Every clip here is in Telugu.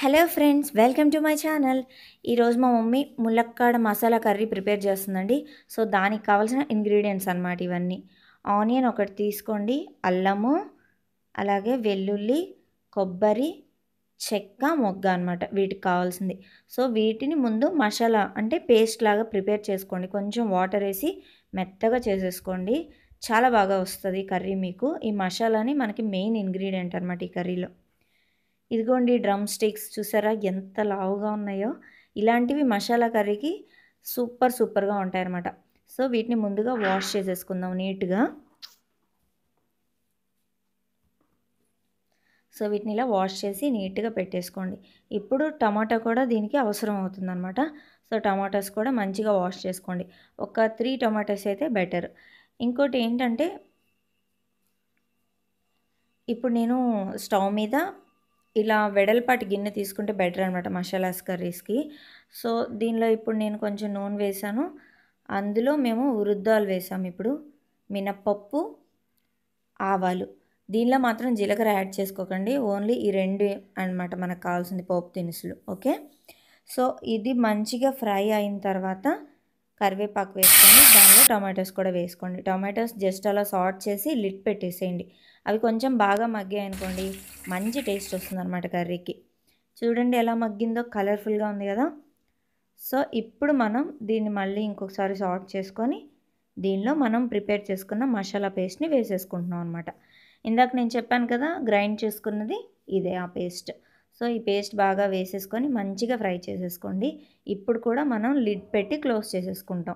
hello friends welcome to my channel ఈరోజు మా మమ్మీ ములక్కాడ మసాలా కర్రీ ప్రిపేర్ చేస్తుందండి సో దానికి కావాల్సిన ఇంగ్రీడియంట్స్ అన్నమాట ఇవన్నీ ఆనియన్ ఒకటి తీసుకోండి అల్లము అలాగే వెల్లుల్లి కొబ్బరి చెక్క మొగ్గ అనమాట వీటికి కావాల్సింది సో వీటిని ముందు మసాలా అంటే పేస్ట్ లాగా ప్రిపేర్ చేసుకోండి కొంచెం వాటర్ వేసి మెత్తగా చేసేసుకోండి చాలా బాగా వస్తుంది కర్రీ మీకు ఈ మసాలాని మనకి మెయిన్ ఇంగ్రీడియంట్ అనమాట ఈ కర్రీలో ఇదిగోండి డ్రమ్ స్టిక్స్ చూసారా ఎంత లావుగా ఉన్నాయో ఇలాంటివి మసాలా కర్రీకి సూపర్ సూపర్గా ఉంటాయన్నమాట సో వీటిని ముందుగా వాష్ చేసేసుకుందాం నీట్గా సో వీటిని ఇలా వాష్ చేసి నీట్గా పెట్టేసుకోండి ఇప్పుడు టమాటా కూడా దీనికి అవసరం అవుతుందన్నమాట సో టమాటాస్ కూడా మంచిగా వాష్ చేసుకోండి ఒక త్రీ టమాటాస్ అయితే బెటర్ ఇంకోటి ఏంటంటే ఇప్పుడు నేను స్టవ్ మీద ఇలా వెడల్పాటి గిన్నె తీసుకుంటే బెటర్ అనమాట మసాలాస్ కర్రీస్కి సో దీనిలో ఇప్పుడు నేను కొంచెం నూనె వేసాను అందులో మేము ఉరుద్దాలు వేసాము ఇప్పుడు మినప్పప్పు ఆవాలు దీనిలో మాత్రం జీలకర్ర యాడ్ చేసుకోకండి ఓన్లీ ఈ రెండు అనమాట మనకు కావాల్సింది పోపు దినుసులు ఓకే సో ఇది మంచిగా ఫ్రై అయిన తర్వాత కరివేపాకు వేసుకోండి దానిలో టమాటోస్ కూడా వేసుకోండి టమాటోస్ జస్ట్ అలా సార్ట్ చేసి లిట్ పెట్టేసేయండి అవి కొంచెం బాగా మగ్గాయి అనుకోండి మంచి టేస్ట్ వస్తుంది అనమాట కర్రీకి చూడండి ఎలా మగ్గిందో కలర్ఫుల్గా ఉంది కదా సో ఇప్పుడు మనం దీన్ని మళ్ళీ ఇంకొకసారి సార్ట్ చేసుకొని దీనిలో మనం ప్రిపేర్ చేసుకున్న మసాలా పేస్ట్ని వేసేసుకుంటున్నాం అనమాట ఇందాక నేను చెప్పాను కదా గ్రైండ్ చేసుకున్నది ఇదే ఆ పేస్ట్ సో ఈ పేస్ట్ బాగా వేసేసుకొని మంచిగా ఫ్రై చేసేసుకోండి ఇప్పుడు కూడా మనం లిడ్ పెట్టి క్లోజ్ చేసేసుకుంటాం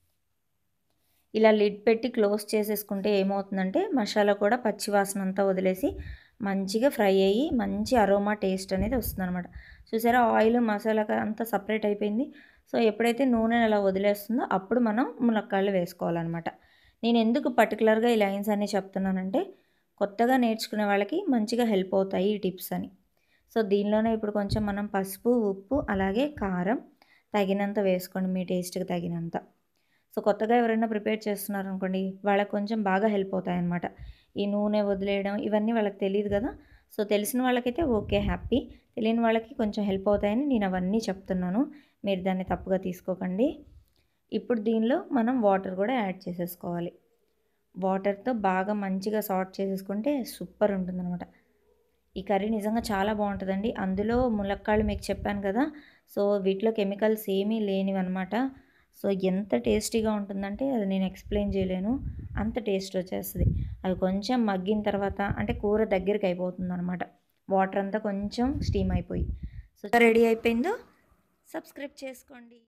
ఇలా లిడ్ పెట్టి క్లోజ్ చేసేసుకుంటే ఏమవుతుందంటే మసాలా కూడా పచ్చివాసన అంతా వదిలేసి మంచిగా ఫ్రై అయ్యి మంచి అరోమా టేస్ట్ అనేది వస్తుందన్నమాట చూసారా ఆయిల్ మసాలా అంతా సపరేట్ అయిపోయింది సో ఎప్పుడైతే నూనె అలా వదిలేస్తుందో అప్పుడు మనం ములక్కాళ్ళు వేసుకోవాలన్నమాట నేను ఎందుకు పర్టికులర్గా ఈ లైన్స్ అన్నీ చెప్తున్నానంటే కొత్తగా నేర్చుకునే వాళ్ళకి మంచిగా హెల్ప్ అవుతాయి ఈ టిప్స్ అని సో దీనిలోనే ఇప్పుడు కొంచెం మనం పసుపు ఉప్పు అలాగే కారం తగినంత వేసుకోండి మీ టేస్ట్కి తగినంత సో కొత్తగా ఎవరైనా ప్రిపేర్ చేస్తున్నారు అనుకోండి వాళ్ళకి కొంచెం బాగా హెల్ప్ అవుతాయి అన్నమాట ఈ నూనె వదిలేయడం ఇవన్నీ వాళ్ళకి తెలియదు కదా సో తెలిసిన వాళ్ళకైతే ఓకే హ్యాపీ తెలియని వాళ్ళకి కొంచెం హెల్ప్ అవుతాయని నేను అవన్నీ చెప్తున్నాను మీరు దాన్ని తప్పుగా తీసుకోకండి ఇప్పుడు దీనిలో మనం వాటర్ కూడా యాడ్ చేసేసుకోవాలి వాటర్తో బాగా మంచిగా సార్ట్ చేసేసుకుంటే సూపర్ ఉంటుందన్నమాట ఈ కర్రీ నిజంగా చాలా బాగుంటుందండి అందులో ములక్కాళ్ళు మీకు చెప్పాను కదా సో వీటిలో కెమికల్స్ ఏమీ లేనివి అనమాట సో ఎంత టేస్టీగా ఉంటుందంటే అది నేను ఎక్స్ప్లెయిన్ చేయలేను అంత టేస్ట్ వచ్చేస్తుంది అవి కొంచెం మగ్గిన తర్వాత అంటే కూర దగ్గరికి అయిపోతుంది అనమాట వాటర్ అంతా కొంచెం స్టీమ్ అయిపోయి సో రెడీ అయిపోయిందో సబ్స్క్రైబ్ చేసుకోండి